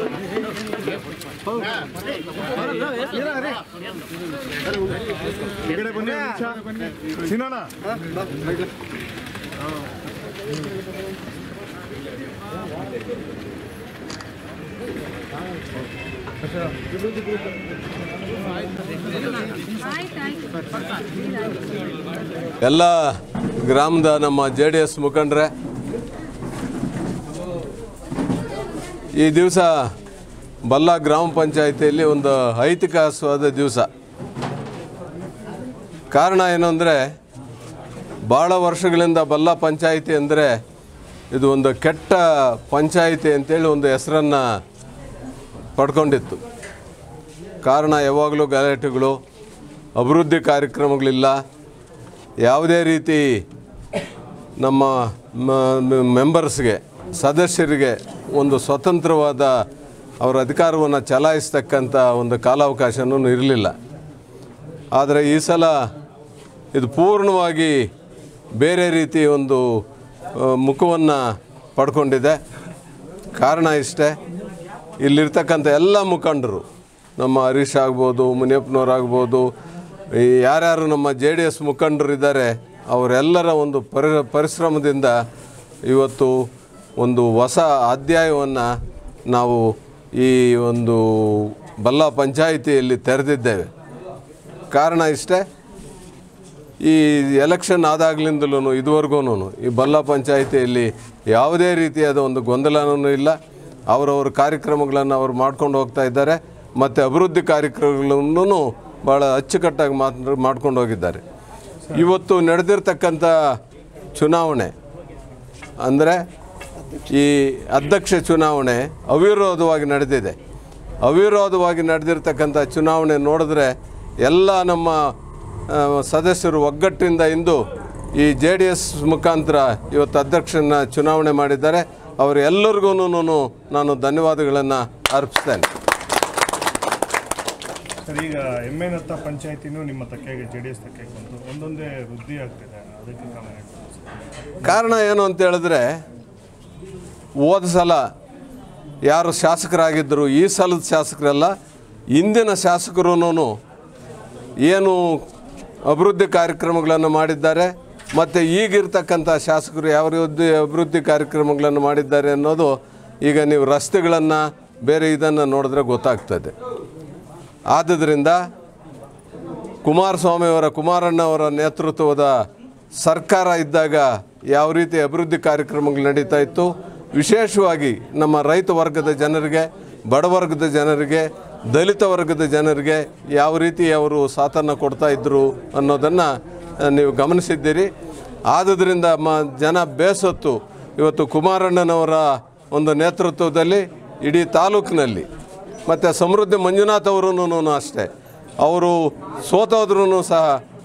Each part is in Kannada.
ಈ ಕಡೆ ಬನ್ನಿ ಒಂದ್ ನಿಮಿಷ ಸಿನೋಣ ಎಲ್ಲ ಗ್ರಾಮದ ನಮ್ಮ ಜೆ ಡಿ ಎಸ್ ಮುಖಂಡರೆ ಈ ದಿವಸ ಬಲ್ಲ ಗ್ರಾಮ ಪಂಚಾಯಿತಿಯಲ್ಲಿ ಒಂದು ಐತಿಹಾಸಿಕವಾದ ದಿವಸ ಕಾರಣ ಏನು ಅಂದರೆ ಭಾಳ ವರ್ಷಗಳಿಂದ ಬಲ್ಲ ಪಂಚಾಯಿತಿ ಅಂದರೆ ಇದು ಒಂದು ಕೆಟ್ಟ ಪಂಚಾಯಿತಿ ಅಂತೇಳಿ ಒಂದು ಹೆಸರನ್ನು ಪಡ್ಕೊಂಡಿತ್ತು ಕಾರಣ ಯಾವಾಗಲೂ ಗಲಾಟೆಗಳು ಅಭಿವೃದ್ಧಿ ಕಾರ್ಯಕ್ರಮಗಳಿಲ್ಲ ಯಾವುದೇ ರೀತಿ ನಮ್ಮ ಮ- ಮೆಂಬರ್ಸ್ಗೆ ಸದಸ್ಯರಿಗೆ ಒಂದು ಸ್ವತಂತ್ರವಾದ ಅವರ ಅಧಿಕಾರವನ್ನು ಚಲಾಯಿಸ್ತಕ್ಕಂಥ ಒಂದು ಕಾಲಾವಕಾಶನೂ ಇರಲಿಲ್ಲ ಆದರೆ ಈ ಸಲ ಇದು ಪೂರ್ಣವಾಗಿ ಬೇರೆ ರೀತಿ ಒಂದು ಮುಖವನ್ನು ಪಡ್ಕೊಂಡಿದೆ ಕಾರಣ ಇಷ್ಟೇ ಇಲ್ಲಿರ್ತಕ್ಕಂಥ ಎಲ್ಲ ಮುಖಂಡರು ನಮ್ಮ ಹರೀಶ್ ಆಗ್ಬೋದು ಮುನಿಯಪ್ಪನವ್ರಾಗ್ಬೋದು ಈ ಯಾರ್ಯಾರು ನಮ್ಮ ಜೆ ಡಿ ಎಸ್ ಮುಖಂಡರು ಇದ್ದಾರೆ ಅವರೆಲ್ಲರ ಒಂದು ಪರಿ ಪರಿಶ್ರಮದಿಂದ ಇವತ್ತು ಒಂದು ಹೊಸ ಅಧ್ಯಾಯವನ್ನು ನಾವು ಈ ಒಂದು ಬಲ್ಲ ಪಂಚಾಯಿತಿಯಲ್ಲಿ ತೆರೆದಿದ್ದೇವೆ ಕಾರಣ ಇಷ್ಟೇ ಈ ಎಲೆಕ್ಷನ್ ಆದಾಗ್ಲಿಂದಲೂ ಇದುವರೆಗೂ ಈ ಬಲ್ಲ ಪಂಚಾಯಿತಿಯಲ್ಲಿ ಯಾವುದೇ ರೀತಿಯಾದ ಒಂದು ಗೊಂದಲನೂ ಇಲ್ಲ ಅವರವ್ರ ಕಾರ್ಯಕ್ರಮಗಳನ್ನು ಅವರು ಮಾಡ್ಕೊಂಡು ಹೋಗ್ತಾ ಇದ್ದಾರೆ ಮತ್ತು ಅಭಿವೃದ್ಧಿ ಕಾರ್ಯಕ್ರಮಗಳನ್ನು ಭಾಳ ಅಚ್ಚುಕಟ್ಟಾಗಿ ಮಾತ್ ಮಾಡ್ಕೊಂಡು ಹೋಗಿದ್ದಾರೆ ಇವತ್ತು ನಡೆದಿರ್ತಕ್ಕಂಥ ಚುನಾವಣೆ ಅಂದರೆ ಈ ಅಧ್ಯಕ್ಷ ಚುನಾವಣೆ ಅವಿರೋಧವಾಗಿ ನಡೆದಿದೆ ಅವಿರೋಧವಾಗಿ ನಡೆದಿರ್ತಕ್ಕಂಥ ಚುನಾವಣೆ ನೋಡಿದ್ರೆ ಎಲ್ಲ ನಮ್ಮ ಆ, ಸದಸ್ಯರು ಒಗ್ಗಟ್ಟಿನಿಂದ ಇಂದು ಈ ಜೆ ಡಿ ಎಸ್ ಮುಖಾಂತರ ಇವತ್ತು ಅಧ್ಯಕ್ಷನ ಚುನಾವಣೆ ಮಾಡಿದ್ದಾರೆ ಅವರೆಲ್ಲರಿಗೂ ನಾನು ಧನ್ಯವಾದಗಳನ್ನು ಅರ್ಪಿಸ್ತೇನೆ ಸರ್ ಈಗ ಎಮ್ಮೆನತ್ತ ಪಂಚಾಯತಿನೂ ನಿಮ್ಮ ತಕ್ಕೆಗೆ ಜೆ ಡಿ ಎಸ್ ತಕ್ಕೆಗೆ ಬಂತು ಒಂದೊಂದೇ ವೃದ್ಧಿ ಆಗ್ತಿದೆ ಅದಕ್ಕೆ ಕಾರಣ ಹೇಳ್ಬೋದು ಕಾರಣ ಏನು ಅಂತ ಹೇಳಿದ್ರೆ ಹೋದ ಸಲ ಯಾರು ಶಾಸಕರಾಗಿದ್ದರು ಈ ಸಲದ ಶಾಸಕರೆಲ್ಲ ಇಂದಿನ ಶಾಸಕರೂ ಏನು ಅಭಿವೃದ್ಧಿ ಕಾರ್ಯಕ್ರಮಗಳನ್ನು ಮಾಡಿದ್ದಾರೆ ಮತ್ತು ಈಗಿರ್ತಕ್ಕಂಥ ಶಾಸಕರು ಯಾವ ರೀತಿ ಅಭಿವೃದ್ಧಿ ಕಾರ್ಯಕ್ರಮಗಳನ್ನು ಮಾಡಿದ್ದಾರೆ ಅನ್ನೋದು ಈಗ ನೀವು ರಸ್ತೆಗಳನ್ನು ಬೇರೆ ಇದನ್ನು ನೋಡಿದ್ರೆ ಗೊತ್ತಾಗ್ತದೆ ಆದುದರಿಂದ ಕುಮಾರಸ್ವಾಮಿಯವರ ಕುಮಾರಣ್ಣವರ ನೇತೃತ್ವದ ಸರ್ಕಾರ ಇದ್ದಾಗ ಯಾವ ರೀತಿ ಅಭಿವೃದ್ಧಿ ಕಾರ್ಯಕ್ರಮಗಳು ನಡೀತಾ ಇತ್ತು ವಿಶೇಷವಾಗಿ ನಮ್ಮ ರೈತ ವರ್ಗದ ಜನರಿಗೆ ಬಡವರ್ಗದ ಜನರಿಗೆ ದಲಿತ ವರ್ಗದ ಜನರಿಗೆ ಯಾವ ರೀತಿ ಅವರು ಸಾಥನ್ನು ಕೊಡ್ತಾ ಇದ್ದರು ಅನ್ನೋದನ್ನು ನೀವು ಗಮನಿಸಿದ್ದೀರಿ ಆದುದರಿಂದ ಮ ಜನ ಬೇಸತ್ತು ಇವತ್ತು ಕುಮಾರಣ್ಣನವರ ಒಂದು ನೇತೃತ್ವದಲ್ಲಿ ಇಡೀ ತಾಲೂಕಿನಲ್ಲಿ ಮತ್ತು ಸಮೃದ್ಧಿ ಮಂಜುನಾಥ್ ಅವರೂ ಅಷ್ಟೇ ಅವರು ಸೋತೋದ್ರೂ ಸಹ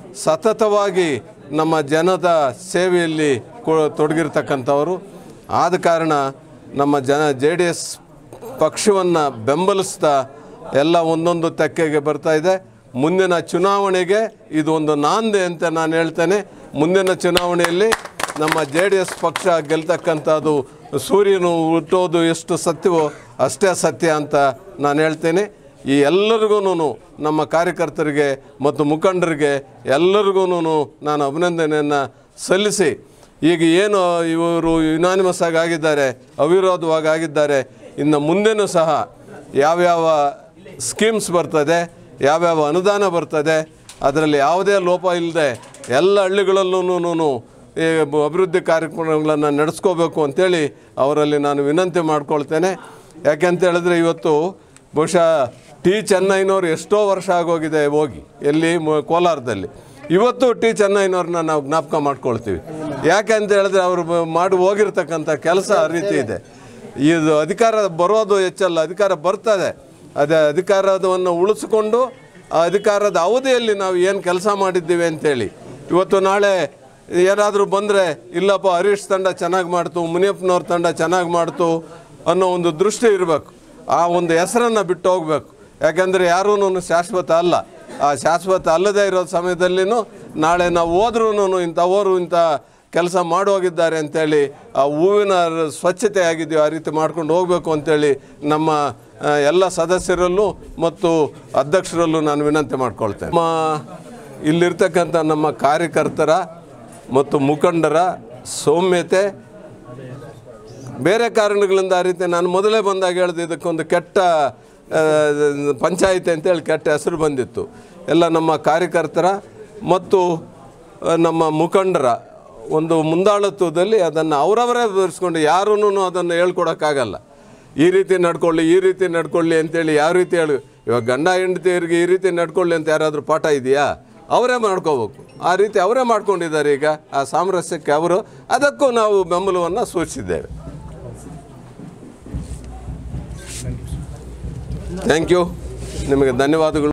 ಸತತವಾಗಿ ನಮ್ಮ ಜನದ ಸೇವೆಯಲ್ಲಿ ಕೊ- ತೊಡಗಿರ್ತಕ್ಕಂಥವರು ಆದ ಕಾರಣ ನಮ್ಮ ಜನ ಜೆ ಡಿ ಎಸ್ ಪಕ್ಷವನ್ನು ಬೆಂಬಲಿಸ್ತಾ ಎಲ್ಲ ಒಂದೊಂದು ತೆಕ್ಕೆಗೆ ಬರ್ತಾ ಇದೆ ಮುಂದಿನ ಚುನಾವಣೆಗೆ ಇದು ಒಂದು ನಾಂದೆ ಅಂತ ನಾನು ಹೇಳ್ತೇನೆ ಮುಂದಿನ ಚುನಾವಣೆಯಲ್ಲಿ ನಮ್ಮ ಜೆ ಡಿ ಎಸ್ ಪಕ್ಷ ಗೆಲ್ತಕ್ಕಂಥದ್ದು ಸೂರ್ಯನು ಹುಟ್ಟೋದು ಎಷ್ಟು ಸತ್ಯವೋ ಅಷ್ಟೇ ಸತ್ಯ ಅಂತ ನಾನು ಹೇಳ್ತೇನೆ ಈ ಎಲ್ಲರಿಗೂ ನಮ್ಮ ಕಾರ್ಯಕರ್ತರಿಗೆ ಮತ್ತು ಮುಖಂಡರಿಗೆ ಎಲ್ಲರಿಗೂ ನಾನು ಅಭಿನಂದನೆಯನ್ನು ಸಲ್ಲಿಸಿ ಈಗ ಏನು ಇವರು ಯುನಾನಿಮಸ್ ಆಗಿ ಆಗಿದ್ದಾರೆ ಅವಿರೋಧವಾಗಿ ಆಗಿದ್ದಾರೆ ಇನ್ನು ಮುಂದೆನೂ ಸಹ ಯಾವ್ಯಾವ ಸ್ಕೀಮ್ಸ್ ಬರ್ತದೆ ಯಾವ್ಯಾವ ಅನುದಾನ ಬರ್ತದೆ ಅದರಲ್ಲಿ ಯಾವುದೇ ಲೋಪ ಇಲ್ಲದೆ ಎಲ್ಲ ಹಳ್ಳಿಗಳಲ್ಲೂ ಈ ಅಭಿವೃದ್ಧಿ ಕಾರ್ಯಕ್ರಮಗಳನ್ನು ನಡೆಸ್ಕೋಬೇಕು ಅಂತೇಳಿ ಅವರಲ್ಲಿ ನಾನು ವಿನಂತಿ ಮಾಡ್ಕೊಳ್ತೇನೆ ಯಾಕೆಂತ ಹೇಳಿದ್ರೆ ಇವತ್ತು ಬಹುಶಃ ಟಿ ಚೆನ್ನೈನವ್ರು ಎಷ್ಟೋ ವರ್ಷ ಆಗೋಗಿದೆ ಹೋಗಿ ಎಲ್ಲಿ ಮ- ಕೋಲಾರದಲ್ಲಿ ಇವತ್ತು ಟಿ ಚೆನ್ನೈನವ್ರನ್ನ ನಾವು ಜ್ಞಾಪಕ ಮಾಡ್ಕೊಳ್ತೀವಿ ಯಾಕೆ ಅಂತ ಹೇಳಿದ್ರೆ ಅವರು ಬ- ಮಾಡಿ ಹೋಗಿರ್ತಕ್ಕಂಥ ಕೆಲಸ ಆ ರೀತಿ ಇದೆ ಇದು ಅಧಿಕಾರ ಬರೋದು ಹೆಚ್ಚಲ್ಲ ಅಧಿಕಾರ ಬರ್ತದೆ ಅದೇ ಅಧಿಕಾರವನ್ನು ಉಳಿಸ್ಕೊಂಡು ಆ ಅಧಿಕಾರದ ಅವಧಿಯಲ್ಲಿ ನಾವು ಏನು ಕೆಲಸ ಮಾಡಿದ್ದೀವಿ ಅಂತೇಳಿ ಇವತ್ತು ನಾಳೆ ಏನಾದರೂ ಬಂದರೆ ಇಲ್ಲಪ್ಪ ಹರೀಶ್ ತಂಡ ಚೆನ್ನಾಗಿ ಮಾಡ್ತು ಮುನಿಯಪ್ಪನವ್ರ ತಂಡ ಚೆನ್ನಾಗಿ ಮಾಡ್ತು ಅನ್ನೋ ಒಂದು ದೃಷ್ಟಿ ಇರಬೇಕು ಆ ಒಂದು ಹೆಸರನ್ನು ಬಿಟ್ಟು ಹೋಗ್ಬೇಕು ಯಾಕಂದರೆ ಯಾರೂ ಶಾಶ್ವತ ಅಲ್ಲ ಆ ಶಾಶ್ವತ ಅಲ್ಲದೇ ಇರೋ ಸಮಯದಲ್ಲಿನೂ ನಾಳೆ ನಾವು ಹೋದ್ರೂ ಇಂಥವರು ಇಂಥ ಕೆಲಸ ಮಾಡೋಗಿದ್ದಾರೆ ಅಂತೇಳಿ ಆ ಹೂವಿನ ರ- ಸ್ವಚ್ಛತೆ ಆಗಿದೆಯೋ ಆ ರೀತಿ ಮಾಡ್ಕೊಂಡು ಹೋಗಬೇಕು ಅಂತೇಳಿ ನಮ್ಮ ಆ, ಎಲ್ಲ ಸದಸ್ಯರಲ್ಲೂ ಮತ್ತು ಅಧ್ಯಕ್ಷರಲ್ಲೂ ನಾನು ವಿನಂತಿ ಮಾಡ್ಕೊಳ್ತೇನೆ ನಮ್ಮ ಇಲ್ಲಿರ್ತಕ್ಕಂಥ ನಮ್ಮ ಕಾರ್ಯಕರ್ತರ ಮತ್ತು ಮುಖಂಡರ ಸೌಮ್ಯತೆ ಬೇರೆ ಕಾರಣಗಳಿಂದ ಆ ರೀತಿ ನಾನು ಮೊದಲೇ ಬಂದಾಗ ಹೇಳಿದೆ ಇದಕ್ಕೊಂದು ಕೆಟ್ಟ ಆ, ಪಂಚಾಯಿತಿ ಅಂತೇಳಿ ಕೆಟ್ಟ ಹೆಸರು ಬಂದಿತ್ತು ಎಲ್ಲ ನಮ್ಮ ಕಾರ್ಯಕರ್ತರ ಮತ್ತು ಆ, ನಮ್ಮ ಮುಖಂಡರ ಒಂದು ಮುಂದಾಳತ್ವದಲ್ಲಿ ಅದನ್ನು ಅವರವರೇ ಬೆರೆಸ್ಕೊಂಡು ಯಾರೂ ಅದನ್ನು ಹೇಳ್ಕೊಡೋಕ್ಕಾಗಲ್ಲ ಈ ರೀತಿ ನಡ್ಕೊಳ್ಳಿ ಈ ರೀತಿ ನಡ್ಕೊಳ್ಳಿ ಅಂತೇಳಿ ಯಾವ ರೀತಿ ಹೇಳಿ ಇವಾಗ ಗಂಡ ಹೆಂಡತಿಯರಿಗೆ ಈ ರೀತಿ ನಡ್ಕೊಳ್ಳಿ ಅಂತ ಯಾರಾದರೂ ಪಾಠ ಇದೆಯಾ ಅವರೇ ಮಾಡ್ಕೋಬೇಕು ಆ ರೀತಿ ಅವರೇ ಮಾಡ್ಕೊಂಡಿದ್ದಾರೆ ಈಗ ಆ ಸಾಮರಸ್ಯಕ್ಕೆ ಅವರು ಅದಕ್ಕೂ ನಾವು ಬೆಂಬಲವನ್ನು ಸೂಚಿಸಿದ್ದೇವೆ ಥ್ಯಾಂಕ್ ಯು ನಿಮಗೆ ಧನ್ಯವಾದಗಳು